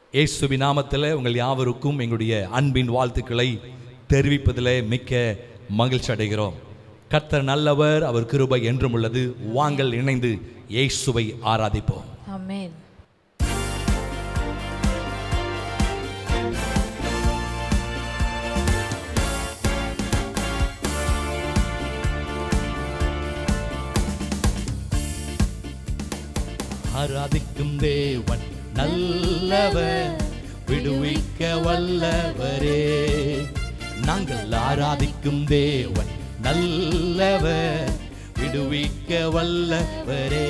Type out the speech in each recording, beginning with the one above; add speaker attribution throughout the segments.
Speaker 1: இயேசுவி நாமத்தில் உங்கள் யாவருக்கும் எங்களுடைய அன்பின் வாழ்த்துக்களை தெரிவிப்பதில் மிக்க மகிழ்ச்சி அடைகிறோம் கர்த்தர் நல்லவர் அவர் கிருபை என்றும் உள்ளது வாங்கள் இணைந்து இயேசுவை ஆராதிப்போம்
Speaker 2: Amen.
Speaker 1: ஆராதிக்கும் தேவன் நல்லவர் விடுவிக்க வல்லவரே நாங்கள் ஆராதிக்கும் தேவன் நல்லவர் விடுவிக்க வல்லவரே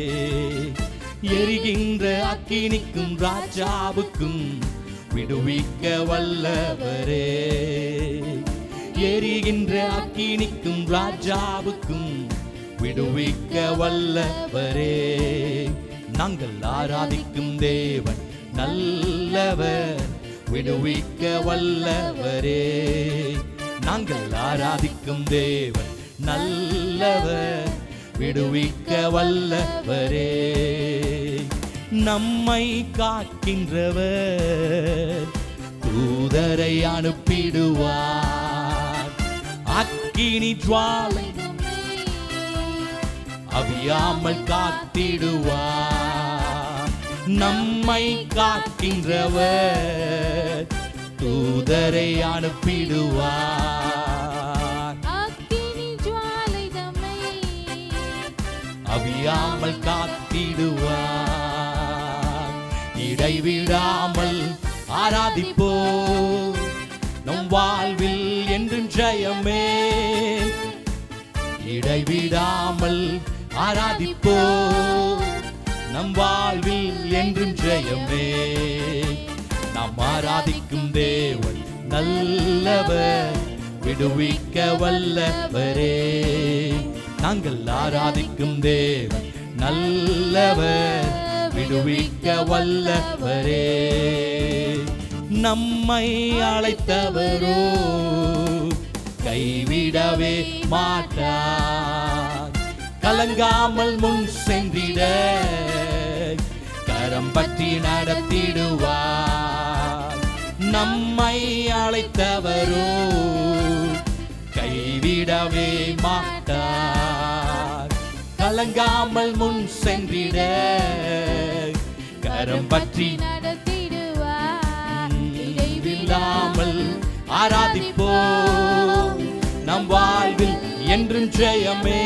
Speaker 1: எரிகின்ற அக்கினிக்கும் ராஜாவுக்கும் விடுவிக்க வல்லவரே எரிகின்ற அக்கினிக்கும் ராஜாவுக்கும் விடுவிக்க வல்லவரே நாங்கள் ஆராதிக்கும் தேவன் நல்லவர் விடுவிக்க வல்லவரே நாங்கள் ஆராதிக்கும் தேவன் நல்லவர் விடுவிக்க வல்லவரே நம்மை காக்கின்றவர் தூதரை அனுப்பிடுவார் அக்கினி ஜுவாலை அவியாமல் காத்திடுவார் நம்மை காக்கின்றவர் தூதரை அனுப்பிடுவார்
Speaker 2: அக்கினி ஜுவாலை தம்மை
Speaker 1: அவியாமல் காத்திடுவார் இடைவிடாமல் ஆராதிப்போ நம் வாழ்வில் என்றும் ஜெயமே இடைவிடாமல் ஆராதிப்போ நம் வாழ்வில் என்றும் ஜெயமே நாம் ஆராதிக்கும் தேவன் நல்லவர் விடுவிக்க வல்லவரே நாங்கள் ஆராதிக்கும் தேவன் நல்லவர் விடுவிக்க வல்லவரே நம்மை அழைத்தவரோ கைவிடவே மாட்டார் கலங்காமல் முன் சென்றிட கரம் பற்றி நடத்திடுவார் நம்மை அழைத்தவரோ கைவிடவே மாட்டார் கலங்காமல் முன் சென்றிட கரம் பற்றி
Speaker 2: நடத்திடுவார்
Speaker 1: இடைவில்லாமல் ஆராதிப்போம் நம் வாழ்வில் என்றும் ஜெயமே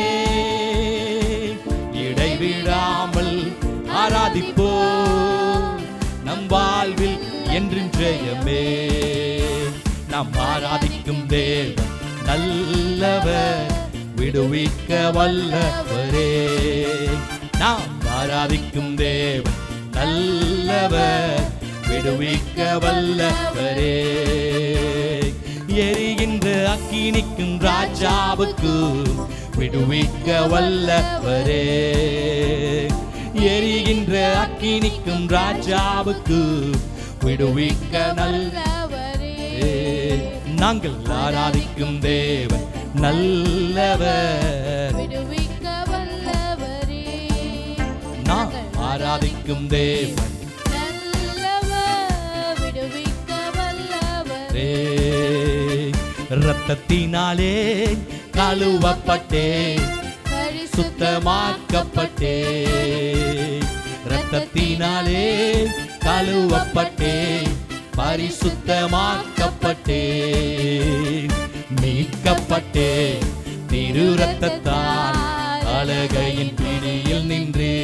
Speaker 1: இடைவிடாமல் ஆராதிப்போம் நம் வாழ்வில் என்றும் ஜெயமே நாம் ஆராதிக்கும் தேவன் நல்லவர் விடுவிக்க வல்லவரே நாம் ஆராதிக்கும் தேவன் நல்லவர் விடுவிக்க வல்லவரே எரிகின்ற அக்கினிக்கும் ராஜாவுக்கு விடுவிக்க வல்லவரே எரிகின்ற அக்கினிக்கும் ராஜாவுக்கு விடுவிக்க நல்ல
Speaker 2: நல்லவரே
Speaker 1: நாங்கள் ஆராதிக்கும் தேவன் நல்லவர்
Speaker 2: விடுவிக்க வல்லவரே
Speaker 1: நாம் ஆராதிக்கும் தேவன்
Speaker 2: நல்லவர் விடுவிக்க வல்லவரே
Speaker 1: ரத்தத்தினாலே கழுவப்பட்டே சுத்தமாக்கப்பட்டே ரத்தத்தினாலே கழுவப்பட்டே பரிசுத்தமாக்கப்பட்டே மீட்கப்பட்டே திரு ரத்தத்தால் அழகையின் பிடியில் நின்றே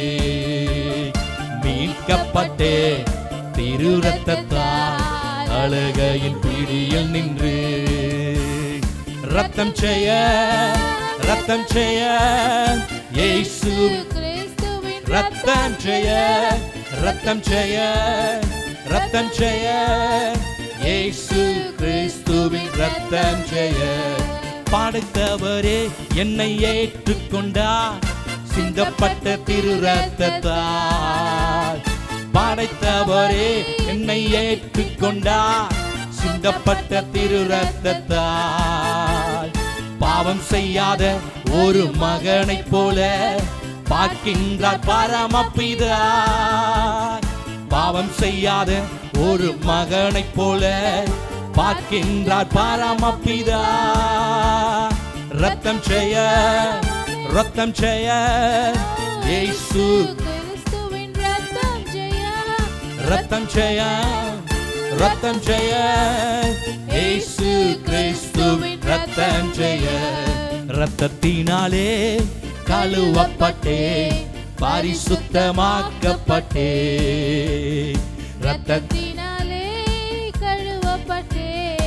Speaker 1: மீட்கப்பட்டே திரு ரத்தத்தால் அழகையின் பிடியில் நின்று ரத்தம் செய்ய ரத்தம் செய்ய இயேசு
Speaker 2: கிறிஸ்துவின்
Speaker 1: ரத்தம் செய்ய ரத்தம் செய்ய ரத்தம் செய்ய இயேசு கிறிஸ்துவின் ரத்தம் செய்ய படைத்தவரே என்னை ஏற்றுக்கொண்டார் சிந்தப்பட்ட திரு ரத்தத்தால் படைத்தவரே என்னை ஏற்றுக்கொண்டார் சிந்தப்பட்ட திரு ரத்தத்தால் பாவம் செய்யாத ஒரு மகனைப் போல பார்க்கின்றார் பரமபிதா பாவம் செய்யாத ஒரு மகனைப் போல பார்க்கின்றார் பாராமப்பிதா ரத்தம் செய்ய ரத்தம் செய்ய இயேசு
Speaker 2: கிறிஸ்துவின் ரத்தம் ஜெயா
Speaker 1: ரத்தம் செய்ய ரத்தம் செய்ய இயேசு கிறிஸ்துவின் ரத்தம் செய்ய ரத்தத்தினாலே கழுவப்பட்டே பரிசுத்தமாக்கப்பட்டே ரத்த
Speaker 2: ரத்தத்தினாலே கழுவப்பட்டே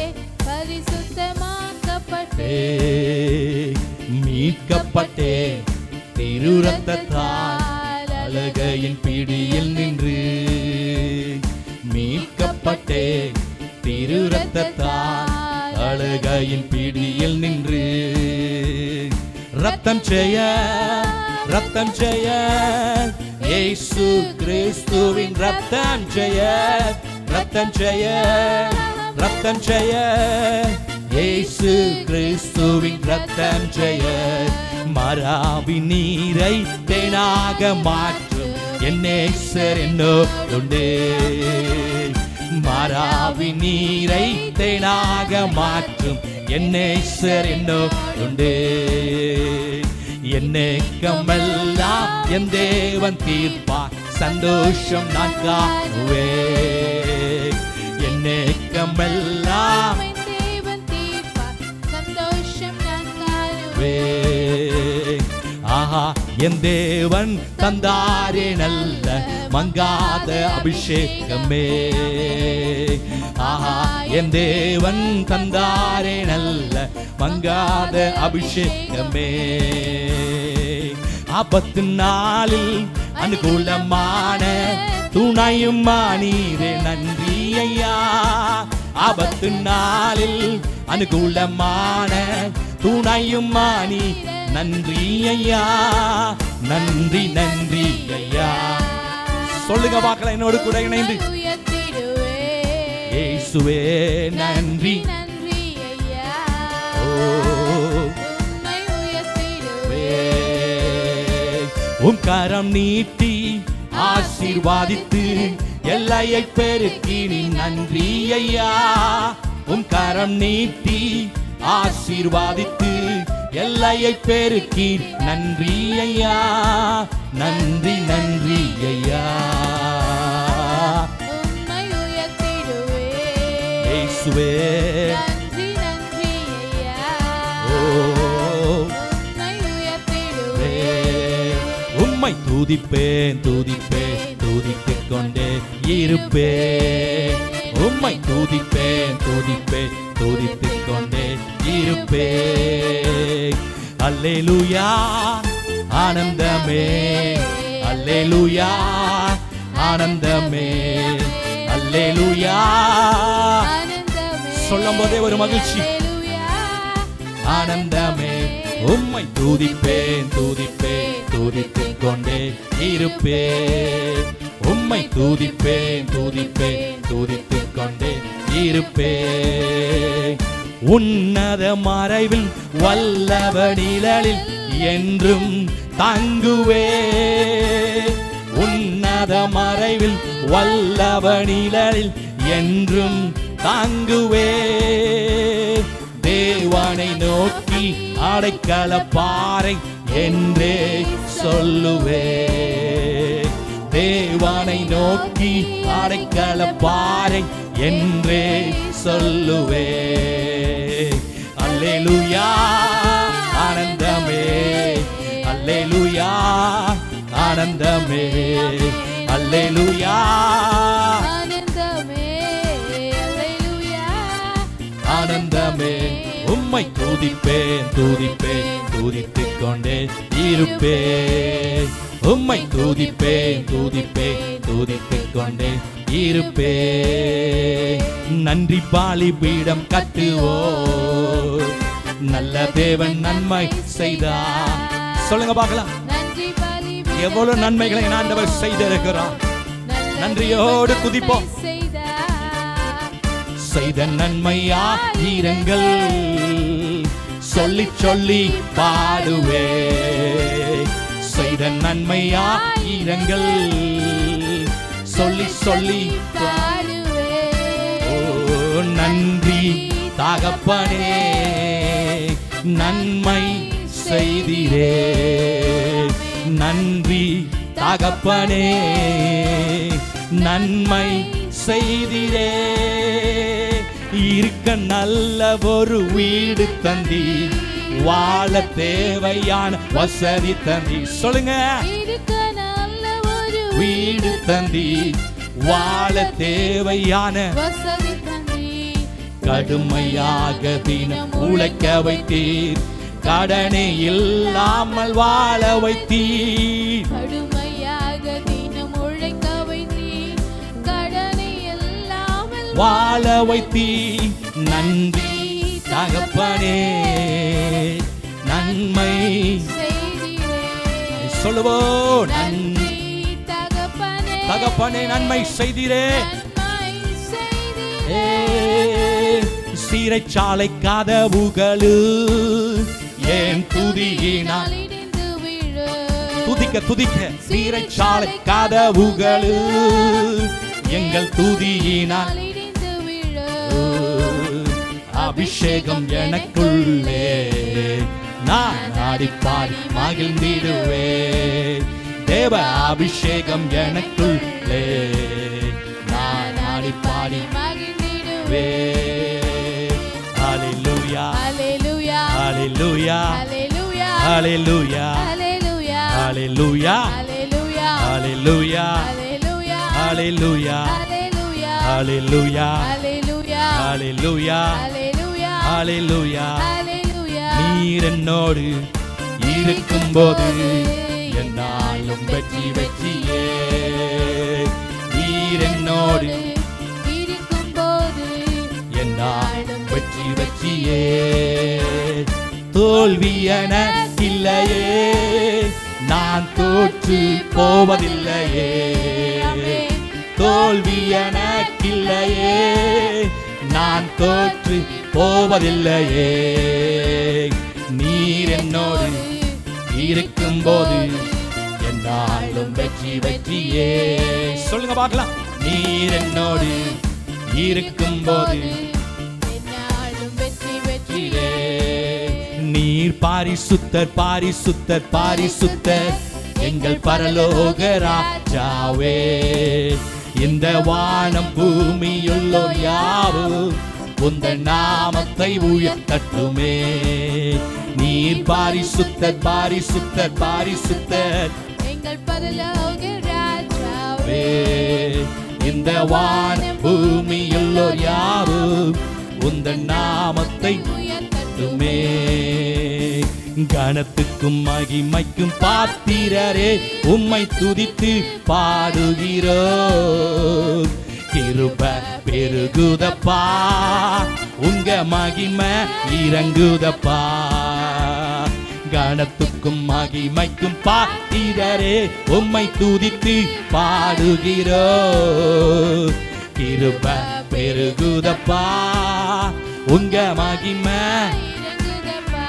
Speaker 2: பரிசுத்தமாக்கப்பட்டே
Speaker 1: மீட்கப்பட்டே திரு ரத்தத்தால் அழகையின் பிடியில் நின்று மீட்கப்பட்டே திரு ரத்தத்தால் அழகையின் பிடியில் நின்று ரத்தம் செய்ய ரத்தம் செய்ய இயேசு கிறிஸ்துவின் ரத்தம் செய்ய ரத்தம் செய்ய ரத்தம் செய்ய இயேசு கிறிஸ்துவின் ரத்தம் செய்ய மராவி நீரை தேனாக மாற்றும் என் நேசர் என்னோடுண்டே மராவி நீரை தேனாக மாற்றும் என் நேசர் என்னோடுண்டே என்னேக்கமெல்லாம் என் தேவன் தீர்ப்பார் சந்தோஷம் நான் காணுவே என்னேக்கமெல்லாம்
Speaker 2: என் தேவன் தீர்ப்பார் சந்தோஷம் நான் காணுவேன்
Speaker 1: வே ஆஹா என் தேவன் தந்தாரே நல்ல மங்காத அபிஷேகமே ஆஹா என் தேவன் தந்தாரே நல்ல மங்காத அபிஷேகமே ஆபத்து நாளில் அனுகூலமான துணையும் மானீரே நன்றி ஐயா ஆபத்து நாளில் அனுகூலமான துணையும் மானி நன்றி ஐயா நன்றி நன்றி ஐயா சொல்லுங்க பார்க்கலாம் என்னோடு கூட இணைந்து
Speaker 2: உயர்த்திடுவேன்
Speaker 1: இயேசுவே நன்றி
Speaker 2: நன்றி ஐயா
Speaker 1: ஓ
Speaker 2: உம்மை உயர்த்திடுவேன்
Speaker 1: உம் கரம் நீட்டி ஆசீர்வாதித்து எல்லையை பெருக்கி நீ நன்றி ஐயா உம் கரம் நீட்டி ஆசீர்வாதித்து எல்லையை பெருக்கி நன்றி ஐயா நன்றி நன்றி ஐயா
Speaker 2: உம்மை உயர்த்திடுவேன்
Speaker 1: இயேசுவே
Speaker 2: நன்றி நன்றி ஐயா
Speaker 1: ஓ
Speaker 2: உம்மை உயர்த்திடுவேன்
Speaker 1: உம்மை துதிப்பேன் துதிப்பேன் துதித்துக் கொண்டே இருப்பேன் உம்மை துதிப்பேன் துதிப்பேன் துதித்துக் கொண்டே இருப்பேன் அல்லேலூயா ஆனந்தமே அல்லேலூயா ஆனந்தமே அல்லேலூயா
Speaker 2: ஆனந்தமே
Speaker 1: சொல்லும் போதே ஒரு மகிழ்ச்சி.
Speaker 2: அல்லேலூயா
Speaker 1: ஆனந்தமே உம்மை துதிப்பேன் துதிப்பேன் துதித்துக் கொண்டே இருப்பேன் உம்மை துதிப்பேன் துதிப்பேன் துதித்துக் கொண்டே இருப்பேன் உன்னத மறைவில் வல்லவ நிழலில் என்றும் தங்குவே உன்னத மறைவில் வல்லவ நிழலில் என்றும் தாங்குவே தேவனை நோக்கி அடைக்கல பாறை என்றே சொல்லுவே தேவனை நோக்கி அடைக்கல பாறை என்றே சொல்லுவே அல்லேலூயா ஆனந்தமே அல்லேலூயா ஆனந்தமே அல்லேலூயா
Speaker 2: ஆனந்தமே அல்லேலூயா
Speaker 1: ஆனந்தமே உம்மை துதிப்பேன் துதிப்பேன் துதித்துக் கொண்டே இருப்பேன் உம்மை துதிப்பேன் துதிப்பேன் துதித்துக் கொண்டே இருப்பேன் நன்றி பாலி பீடம் கட்டுவோ நல்ல தேவன் நன்மை செய்தார் சொல்லுங்க பார்க்கலாம்
Speaker 2: நன்றி பலி
Speaker 1: எவ்வளவு நன்மைகளை என் ஆண்டவர் செய்திருக்கிறார் நன்றியோடு துதிப்போம்.
Speaker 2: செய்தார்
Speaker 1: செய்த நன்மையா ஈரங்கள் சொல்லி சொல்லி பாடுவே செய்த நன்மையா ஈரங்கள் சொல்லி சொல்லி
Speaker 2: பாடுவே
Speaker 1: நன்றி தகப்பனே நன்மை செய்திரே நன்றி தகப்பனே நன்மை செய்திரே இருக்க நல்ல ஒரு வீடு தந்தி வாழ தேவையான வசதி தந்தி சொல்லுங்க
Speaker 2: இருக்க நல்ல ஒரு
Speaker 1: வீடு தந்தி வாழ தேவையான
Speaker 2: வசதி தந்தி
Speaker 1: கடுமையாக தினம் உழைக்க வைத்தீர் கடனே இல்லாமல் வாழ வைத்தீர்
Speaker 2: கடுமையாக தினம் உழைக்க வைத்தீர் கடனை இல்லாமல்
Speaker 1: வாழ வைத்தீர் நன்றி தகப்பனே நன்மை
Speaker 2: செய்தீரே
Speaker 1: சொல்லுவோம் நன்றி
Speaker 2: நன்றி தகப்பனே
Speaker 1: தகப்பனே நன்மை செய்தீரே
Speaker 2: நன்மை செய்தீரே
Speaker 1: ஏ, சிறைச்சாலை கதவுகளு ஏன் துதியினால்
Speaker 2: இடிந்து விழு
Speaker 1: துதிக்க துதிக்க சிறைச்சாலை கதவுகளு எங்கள் துதியினால்
Speaker 2: இடிந்து விழு
Speaker 1: அபிஷேகம் எனக்குள்ளே நான் ஆடிப்பாடி மகிழ்ந்திடுவே தேவ அபிஷேகம் எனக்குள்ளே நான் ஆடிப்பாடி
Speaker 2: மகிழ்ந்திடுவே
Speaker 1: ஹalleluya
Speaker 2: அல்லேலூயா
Speaker 1: ஹalleluya
Speaker 2: அல்லேலூயா
Speaker 1: ஹalleluya
Speaker 2: அல்லேலூயா
Speaker 1: ஹalleluya
Speaker 2: அல்லேலூயா
Speaker 1: ஹalleluya
Speaker 2: அல்லேலூயா
Speaker 1: ஹalleluya
Speaker 2: அல்லேலூயா
Speaker 1: ஹalleluya
Speaker 2: அல்லேலூயா
Speaker 1: ஹalleluya
Speaker 2: அல்லேலூயா
Speaker 1: ஹalleluya
Speaker 2: அல்லேலூயா
Speaker 1: நீர் என்னோடு இருக்கும்போது என்னாலும் வெற்றி வெற்றியே நீர் என்னோடு
Speaker 2: இருக்கும்போது
Speaker 1: என்னாலும் வெற்றி வெற்றியே தோல்வி என இல்லையே நான் தோற்று போவதில்லையே தோல்வி எனக்கில்லையே நான் தோற்று போவதில்லையே நீர் என்னோடு இருக்கும்போது என்னாலும் வெற்றி வெற்றியே சொல்லுங்க பார்க்கலாம் நீர் என்னோடு இருக்கும்போது
Speaker 2: என்னாலும் வெற்றி வெற்றி
Speaker 1: வெற்றியே. நீர் பாரிசுத்தர் பாரிசுத்தர் பாரிசுத்தர் எங்கள் பரலோக ராஜாவே இந்த வானம் பூமியுள்ளோர் யாவும் உந்த நாமத்தை உயர்த்தட்டுமே நீர் பாரிசுத்தர் பாரிசுத்தர் பாரிசுத்தர்
Speaker 2: எங்கள் பரலோக ராஜாவே
Speaker 1: வே இந்த வான பூமியுள்ளோர் யாவும் உந்த நாமத்தை
Speaker 2: உயர்த்தட்டுமே
Speaker 1: மட்டுமே கனத்துக்கும் மகிமைக்கும் பாத்திரரே உம்மை துதித்து பாடுகிறோ கிருப பெருகுதப்பா உங்க மகிமை இறங்குதப்பா கனத்துக்கும் மகிமைக்கும் பாத்திரரே உம்மை துதித்து பாடுகிறோ கிருப பெருகுதப்பா உங்க மகிமை
Speaker 2: இறங்குதப்பா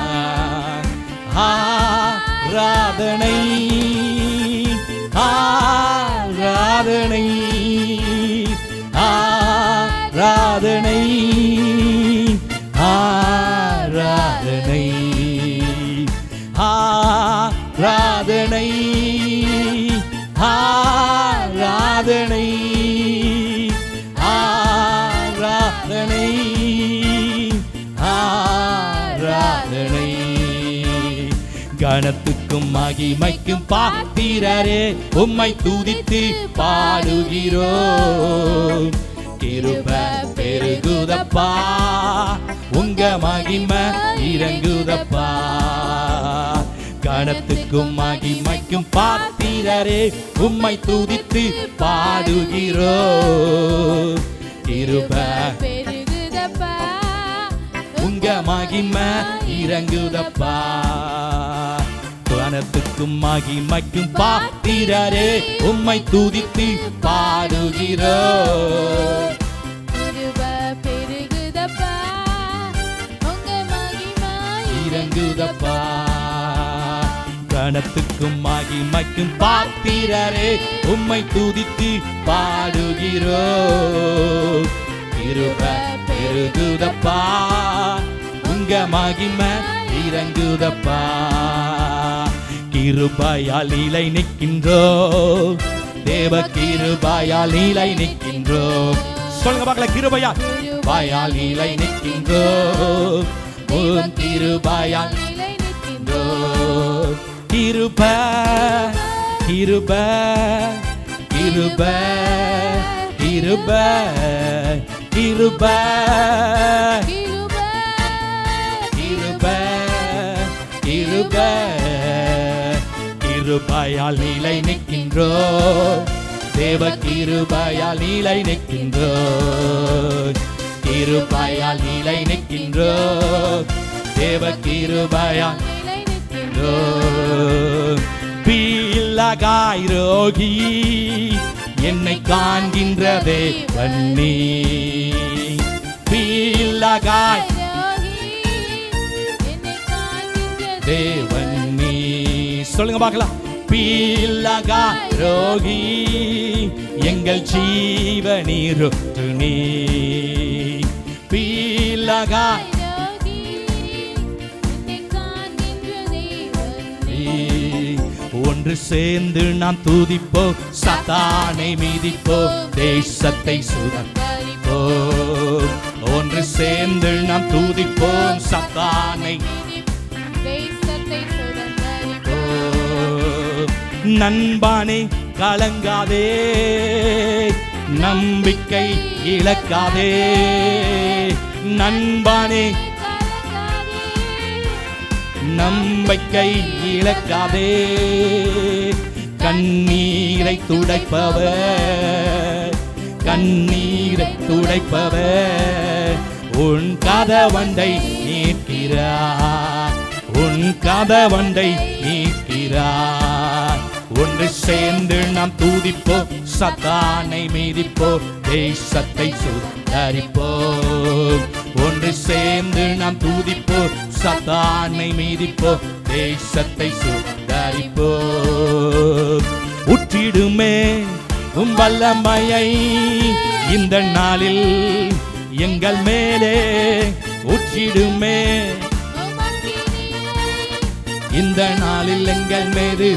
Speaker 1: ஆராதனை ஆராதனை ஆராதனை ஆராதனை ஆராதனை ஆராதனை ஆராதனை ஆராதனை கணத்துக்கும் மகிமைக்கும் பாத்திரரே உம்மை துதித்து பாடுகிறோ கிருப பெருகுதப்பா உங்க மகிமை இறங்குதப்பா கணத்துக்கும் மகிமைக்கும் பாத்திரரே உம்மை துதித்து பாடுகிறோ கிருப
Speaker 2: பெருகுதப்பா
Speaker 1: உங்க மகிமை இறங்குதப்பா கனத்துக்கும் மகிமைக்கும் பாத்திரரே உம்மை துதித்து பாடுகிறோ
Speaker 2: கிருப பெருகுதப்பா உங்க மகிமை
Speaker 1: இறங்குதப்பா கனத்துக்கும் மகிமைக்கும் பாத்திரரே உம்மை துதித்து பாடுகிறோ கிருப பெருகுதப்பா உங்க மகிமை இறங்குதப்பா கிருபையால் இலை நிற்கின்றோ தேவ கிருபையால் இலை நிற்கின்றோ சொல்லுங்க பார்க்கல கிருபையா பாயால் இலை நிற்கின்றோ உன் கிருபையால்
Speaker 2: நிலை
Speaker 1: நிற்கின்றோ
Speaker 2: நிற்கின்றோ
Speaker 1: கிருப கிருப கிருப கிருப கிருப
Speaker 2: கிருபை
Speaker 1: கிருப கிருப கிருபையால் நிலை நிற்கின்றோ தேவ கிருபையால் நிலை நிற்கின்றோ கிருபையால் நிலை நிற்கின்றோ தேவ கிருபையால்
Speaker 2: நிலை நிற்கின்றோ
Speaker 1: பீலகாய் ரோகி என்னை காண்கின்ற தேவன் நீ பீலகாய்
Speaker 2: ரோகி என்னை காண்கின்ற
Speaker 1: தேவன் நீ சொல்லுங்க பார்க்கலாம் பீலகா ரோகி எங்கள் ஜீவனீரொட்டு நீ பீலகா
Speaker 2: ரோகி என்னை காண்கின்ற தேவன்
Speaker 1: நீ. ஒன்று சேர்ந்து நாம் துதிப்போ சத்தானை மீதிப்போ தேசத்தை சுதப்போ ஒன்று சேர்ந்து நாம் துதிப்போம் சத்தானை
Speaker 2: தேசத்தை சுதந்தரிப்போ
Speaker 1: நண்பானே கலங்காதே நம்பிக்கை இழக்காதே நண்பானே
Speaker 2: கலங்காதே
Speaker 1: நம்பிக்கை இழக்காதே கண்ணீரை துடைப்பவர் கண்ணீரை துடைப்பவர் உன் கதவண்டை நீக்கிறார் உன் கதவண்டை நீக்கிறார் ஒன்று சேர்ந்து நாம் தூதிப்போம் சத்தானை மீதிப்போம் தேசத்தை சுத்தரிப்போம் ஒன்று சேர்ந்து நாம் தூதிப்போம் சத்தானை மீதிப்போம் தேசத்தை சுத்தரிப்போம் உற்றிடுமே உம் வல்லமையை இந்த நாளில் எங்கள் மேலே உற்றிடுமே இந்த நாளில் எங்கள் மீது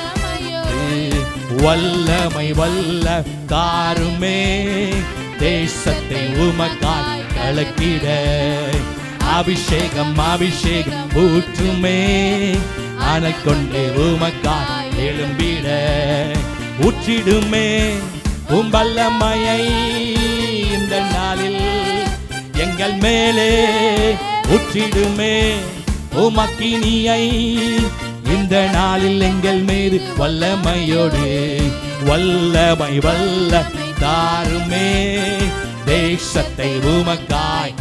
Speaker 1: வல்லமை வல்ல தாருமே தேசத்தை உமக்காய் கலக்கிட அபிஷேகம் அபிஷேகம் ஊற்றுமே அனல் கொண்டு உமக்காய் எழும்பிட ஊற்றிடுமே உம் வல்லமையை இந்த நாளில் எங்கள் மேலே ஊற்றிடுமே உமக்கினியை இந்த நாளில் எங்கள் மீது வல்லமையோடு வல்லமை வல்ல தாருமே தேசத்தை உமக்காய்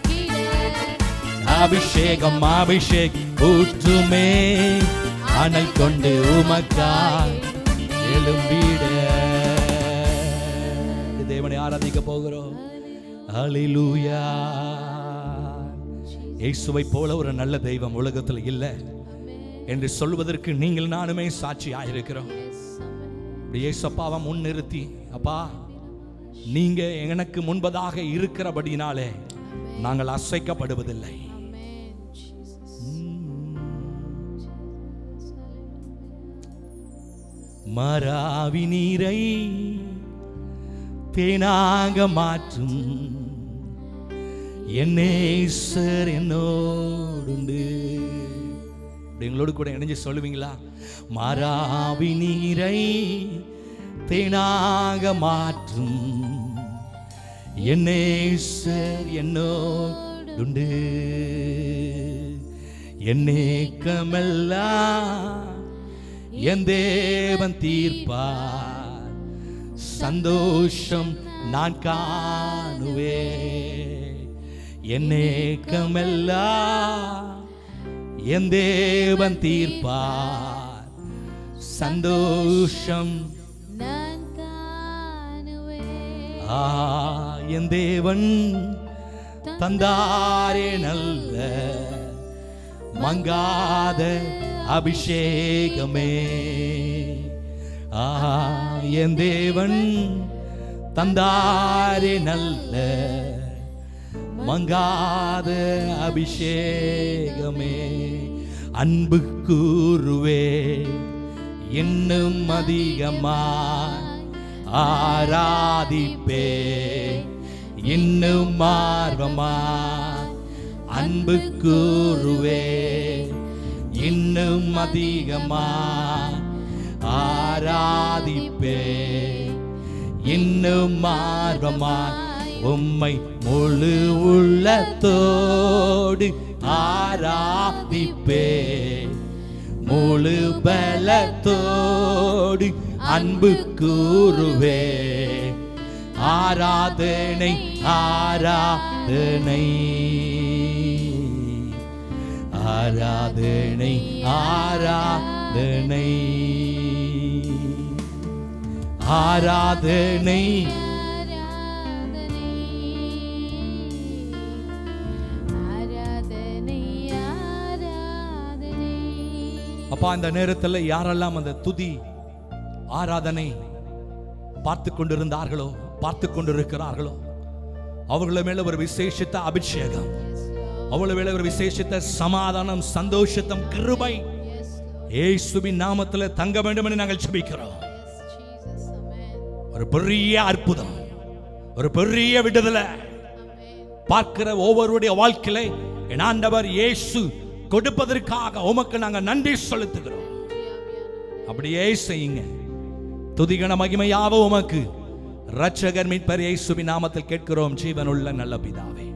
Speaker 1: அபிஷேகம் அபிஷேக் ஊற்றுமே அனல் கொண்டு உமக்காய் எழும்பிட தேவனை ஆராதிக்க போகிறோம் ஹalleluya இயேசுவை போல ஒரு நல்ல தெய்வம் உலகத்தில் இல்லை என்று சொல்வதற்கு நீங்கள் நானுமே சாட்சியாயிருக்கிறோம் இப்படி இயேசப்பாவை முன்னிறுத்தி அப்பா நீங்க எனக்கு முன்பதாக இருக்கிறபடினாலே நாங்கள் அசைக்கப்படுவதில்லை மராவி நீரை தேனாக மாற்றும் என்னேசர் என்னோடுண்டு இப்படி எங்களோடு கூட இணைஞ்சு சொல்லுவீங்களா மராவி நீரை தேனாக மாற்றும் என்னேசர் என்னோடுண்டு என்னேக்கமெல்லாம் என் தேவன் தீர்ப்பார் சந்தோஷம் நான் காணுவே என்னேக்கமெல்லாம் என் தேவன் தீர்ப்பார் சந்தோஷம்
Speaker 2: நான் காணுவேன்
Speaker 1: ஆ என் தேவன் தந்தாரே நல்ல மங்காத அபிஷேகமே ஆ என் தேவன் தந்தாரே நல்ல மங்காத அபிஷேகமே அன்பு கூறுவே இன்னும் அதிகமாய் ஆராதிப்பே இன்னும் ஆர்வமா அன்பு கூறுவே இன்னும் அதிகமா ஆராதிப்பே இன்னும் ஆர்வமா உம்மை முழு உள்ளத்தோடு ஆராதிப்பே முழு பலத்தோடு அன்பு கூறுவே ஆராதனை ஆராதனை ஆராதனை ஆராதனை ஆராதனை
Speaker 2: ஆராதனை ஆராதனை
Speaker 1: அப்பா இந்த நேரத்தில் யாரெல்லாம் அந்த துதி ஆராதனை பார்த்து கொண்டிருந்தார்களோ பார்த்து கொண்டிருக்கிறார்களோ அவங்கள மேல ஒரு விசேஷித்த அபிஷேகம் அவள மேல ஒரு விசேஷித்த சமாதானம் சந்தோஷத்தம் கிருபை
Speaker 2: Yes, Lord.
Speaker 1: இயேசுவின் நாமத்துல தங்க வேண்டும் என்று நாங்கள் ஜெபிக்கிறோம்
Speaker 2: Yes, Jesus. Amen.
Speaker 1: ஒரு பெரிய அற்புதம் ஒரு பெரிய விடுதலை
Speaker 2: Amen.
Speaker 1: பார்க்கிற ஒவ்வொருடைய வாழ்க்கையில என் ஆண்டவர் இயேசு கொடுப்பதற்காக உமக்கு நாங்க நன்றி செலுத்துகிறோம் அப்படியே செய்யுங்க துதிகன மகிமையாவ உமக்கு ரட்சகர் மீட்பர் இயேசுவின் நாமத்தில் கேட்கிறோம் ஜீவனுள்ள நல்ல பிதாவே